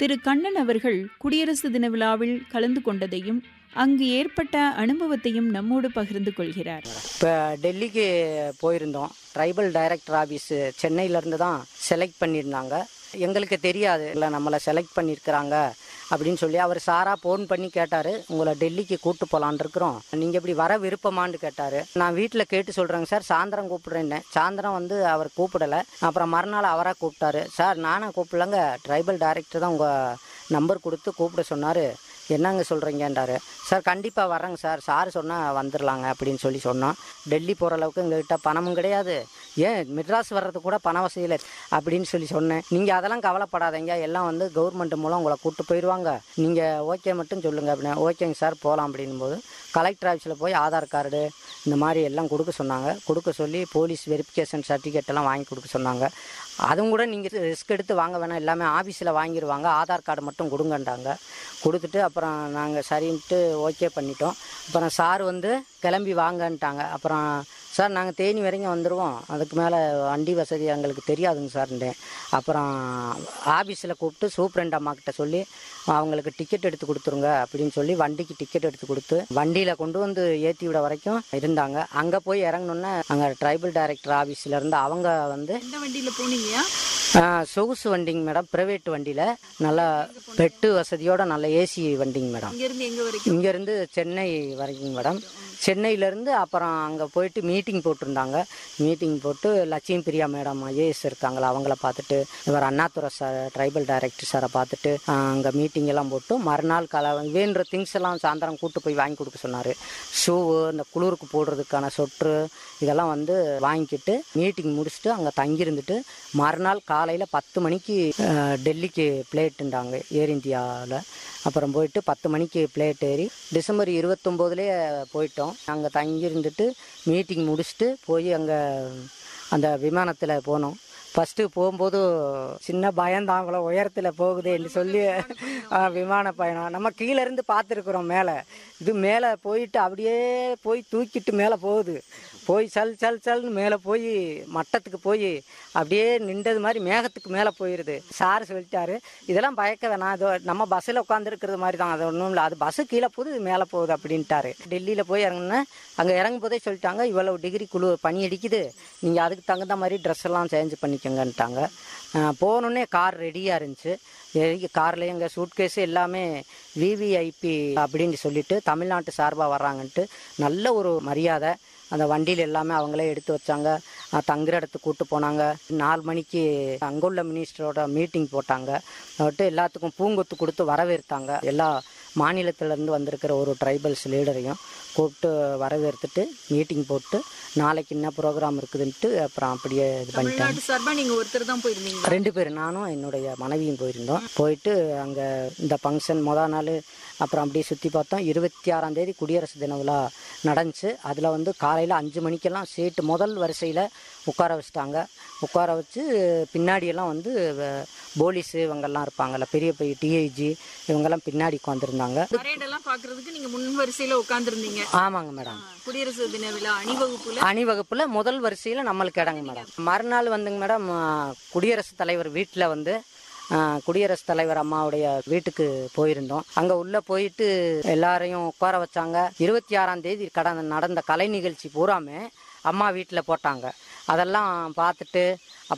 திரு கண்ணன் அவர்கள் குடியரசு தின விழாவில் கலந்து கொண்டதையும் அங்கு ஏற்பட்ட அனுபவத்தையும் நம்மோடு பகிர்ந்து கொள்கிறார் இப்போ டெல்லிக்கு போயிருந்தோம் ட்ரைபல் டைரக்டர் ஆஃபீஸ் சென்னையிலேருந்து தான் செலக்ட் பண்ணியிருந்தாங்க எங்களுக்கு தெரியாது இல்லை நம்மளை செலக்ட் பண்ணியிருக்கிறாங்க அப்படின்னு சொல்லி அவர் சாரா ஃபோன் பண்ணி கேட்டார் உங்களை டெல்லிக்கு கூட்டு போகலான் இருக்கிறோம் நீங்கள் இப்படி வர விருப்பமான்னு கேட்டார் நான் வீட்டில் கேட்டு சொல்கிறேங்க சார் சாயந்தரம் கூப்பிடுறேன்னு சாயந்தரம் வந்து அவர் கூப்பிடலை அப்புறம் மறுநாள் அவராக கூப்பிட்டாரு சார் நானே கூப்பிடலங்க ட்ரைபல் டைரக்டர் தான் உங்கள் நம்பர் கொடுத்து கூப்பிட சொன்னார் என்னங்க சொல்கிறீங்கன்றாரு சார் கண்டிப்பாக வரேங்க சார் சார் சொன்னால் வந்துடலாங்க அப்படின்னு சொல்லி சொன்னோம் டெல்லி போகிற அளவுக்கு எங்ககிட்ட பணமும் கிடையாது ஏன் மெட்ராஸ் வர்றது கூட பண வசதியில் அப்படின்னு சொல்லி சொன்னேன் நீங்கள் அதெல்லாம் கவலைப்படாதீங்க எல்லாம் வந்து கவர்மெண்ட் மூலம் உங்களை கூப்பிட்டு போயிடுவாங்க நீங்கள் ஓகே மட்டும் சொல்லுங்கள் அப்படின்னு ஓகேங்க சார் போகலாம் அப்படின்னும் போது கலெக்டர் ஆஃபீஸில் போய் ஆதார் கார்டு இந்த மாதிரி எல்லாம் கொடுக்க சொன்னாங்க கொடுக்க சொல்லி போலீஸ் வெரிஃபிகேஷன் சர்டிஃபிகேட் எல்லாம் வாங்கி கொடுக்க சொன்னாங்க அதுவும் கூட நீங்கள் ரிஸ்க் எடுத்து வாங்க வேணாம் எல்லாமே ஆஃபீஸில் வாங்கிடுவாங்க ஆதார் கார்டு மட்டும் கொடுங்கன்றாங்க கொடுத்துட்டு அப்புறம் நாங்கள் சரின்ட்டு ஓகே பண்ணிட்டோம் அப்புறம் சார் வந்து கிளம்பி வாங்கன்ட்டாங்க அப்புறம் சார் நாங்கள் தேனி வரைக்கும் வந்துடுவோம் அதுக்கு மேலே வண்டி வசதி எங்களுக்கு தெரியாதுங்க சார்ன்றேன் அப்புறம் ஆஃபீஸில் கூப்பிட்டு சூப்ரண்ட் அம்மாக்கிட்ட சொல்லி அவங்களுக்கு டிக்கெட் எடுத்து கொடுத்துருங்க அப்படின்னு சொல்லி வண்டிக்கு டிக்கெட் எடுத்து கொடுத்து வண்டியில் கொண்டு வந்து ஏற்றி விட வரைக்கும் இருந்தாங்க அங்கே போய் இறங்கணுன்னே அங்கே ட்ரைபல் டைரக்டர் ஆஃபீஸில் இருந்து அவங்க வந்து எந்த வண்டியில் போனீங்க ஆ, சொகுசு வண்டிங்க மேடம் ப்ரைவேட் வண்டியில் நல்லா பெட்டு வசதியோட நல்ல ஏசி வண்டிங்க மேடம் இங்கேருந்து எங்கே வரைக்கும் இங்கேருந்து சென்னை வரைக்கும் மேடம் சென்னையிலேருந்து அப்புறம் அங்கே போயிட்டு மீட்டிங் போட்டிருந்தாங்க மீட்டிங் போட்டு லட்சுமி பிரியா மேடம் ஐஏஎஸ் இருக்காங்களா அவங்கள பார்த்துட்டு இவர் அண்ணாதுரை சார் ட்ரைபல் டைரக்டர் சாரை பார்த்துட்டு அங்கே மீட்டிங் எல்லாம் போட்டு மறுநாள் கால வேணுற திங்ஸ் எல்லாம் சாயந்தரம் கூட்டு போய் வாங்கி கொடுக்க சொன்னார் ஷூவு இந்த குளிருக்கு போடுறதுக்கான சொட்ரு இதெல்லாம் வந்து வாங்கிக்கிட்டு மீட்டிங் முடிச்சுட்டு அங்கே தங்கியிருந்துட்டு மறுநாள் காலையில் பத்து மணிக்கு அஹ், டெல்லிக்கு பிளேட்டுண்டாங்க ஏர் இந்தியாவில் அப்புறம் போயிட்டு பத்து மணிக்கு பிளேட் ஏறி டிசம்பர் இருபத்தொம்போதுலேயே போயிட்டோம் அங்கே தங்கியிருந்துட்டு மீட்டிங் முடிச்சுட்டு போய் அங்கே அந்த விமானத்தில் போனோம் ஃபஸ்ட்டு போகும்போது சின்ன பயம்தான் அவ்வளோ உயரத்தில் போகுதேன்னு சொல்லி ஆ, விமான பயணம் நம்ம கீழே இருந்து பார்த்துருக்குறோம் மேலே இது மேலே போயிட்டு அப்படியே போய் தூக்கிட்டு மேலே போகுது போய் சல் சல் சல்னு மேலே போய் மட்டத்துக்கு போய் அப்படியே நின்றது மாதிரி மேகத்துக்கு மேலே போயிடுது சார் சொல்லிட்டாரு இதெல்லாம் பயக்க வேணாம் அது நம்ம பஸ்ஸில் உட்காந்துருக்கிறது மாதிரி தான் அது ஒன்றும் இல்லை அது பஸ்ஸு கீழே போகுது இது மேலே போகுது அப்படின்ட்டாரு டெல்லியில் போய் இறங்குனேன் அங்கே இறங்கும் போதே சொல்லிட்டாங்க இவ்வளவு டிகிரி குழு பனி அடிக்குது நீங்கள் அதுக்கு தகுந்த மாதிரி ட்ரெஸ் எல்லாம் சேஞ்ச் பண்ணிக்கங்கன்ட்டாங்க போனோடனே கார் ரெடியாக இருந்துச்சு காரில் எங்கள் சூட்கேஸ் எல்லாமே விவிஐபி அப்படின்னு சொல்லிட்டு தமிழ்நாட்டு சார்பாக வர்றாங்கன்ட்டு நல்ல ஒரு மரியாதை அந்த வண்டியில் எல்லாமே அவங்களே எடுத்து வச்சாங்க அஹ் தங்குற இடத்துக்கு கூட்டு போனாங்க நாலு மணிக்கு அங்குள்ள மினிஸ்டரோட மீட்டிங் போட்டாங்க அவர்கிட்ட எல்லாத்துக்கும் பூங்கொத்து கொடுத்து வரவேற்றாங்க எல்லா மாநிலத்திலேருந்து வந்திருக்கிற ஒரு ட்ரைபல்ஸ் லீடரையும் கூப்பிட்டு வரவேற்றுட்டு மீட்டிங் போட்டு நாளைக்கு என்ன ப்ரோக்ராம் இருக்குதுன்ட்டு அப்புறம் அப்படியே இது பண்ணிட்டாங்க தமிழ்நாடு சார்பாக நீங்கள் ஒருத்தர் தான் போயிருந்தீங்க ரெண்டு பேர் நானும் என்னுடைய மனைவியும் போயிருந்தோம் போயிட்டு அங்கே இந்த ஃபங்க்ஷன் மொதல் நாள் அப்புறம் அப்படியே சுற்றி பார்த்தோம் இருபத்தி ஆறாம் தேதி குடியரசு தின விழா நடந்துச்சு அதில் வந்து காலையில் அஞ்சு மணிக்கெல்லாம் சீட்டு முதல் வரிசையில் உட்கார வச்சுட்டாங்க உட்கார வச்சு பின்னாடியெல்லாம் வந்து வ- போலீஸு இவங்கெல்லாம் இருப்பாங்கல்ல பெரிய பெரிய டிஐஜி இவங்கெல்லாம் பின்னாடி உட்காந்துருந்தாங்க பரேடெல்லாம் பார்க்கறதுக்கு நீங்கள் முன் வரிசையில் உட்காந்துருந்தீங்க ஆமாங்க மேடம் குடியரசு தின விழா அணிவகுப்புல அணிவகுப்புல முதல் வரிசையில் நம்மளுக்கு இடங்க மேடம் மறுநாள் வந்துங்க மேடம் ஆ, குடியரசுத் தலைவர் வீட்டில் வந்து ஆ, குடியரசுத் தலைவர் அம்மாவுடைய வீட்டுக்கு போயிருந்தோம் அங்கே உள்ளே போயிட்டு எல்லாரையும் உட்கார வச்சாங்க இருபத்தி ஆறாம் தேதி கடந்த நடந்த கலை நிகழ்ச்சி பூராமே அம்மா வீட்டில் போட்டாங்க அதெல்லாம் பார்த்துட்டு